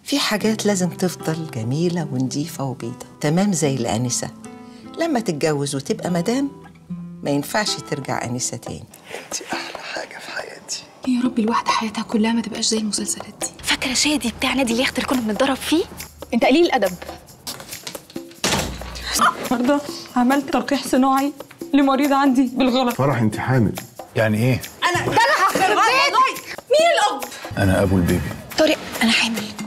في حاجات لازم تفضل جميلة ونظيفة وبيضة تمام زي الآنسة لما تتجوز وتبقى مدام ما ينفعش ترجع آنسة تاني انت احلى حاجه في حياتي يا رب الواحدة حياتها كلها ما تبقاش زي المسلسلات دي فاكره شادي بتاع نادي اليخت اللي كنا بنتدرب فيه انت قليل الادب النهارده عملت تلقيح صناعي لمريض عندي بالغلط فرح انت حامل يعني ايه؟ مين الاب انا ابو البيبي طارق انا حامل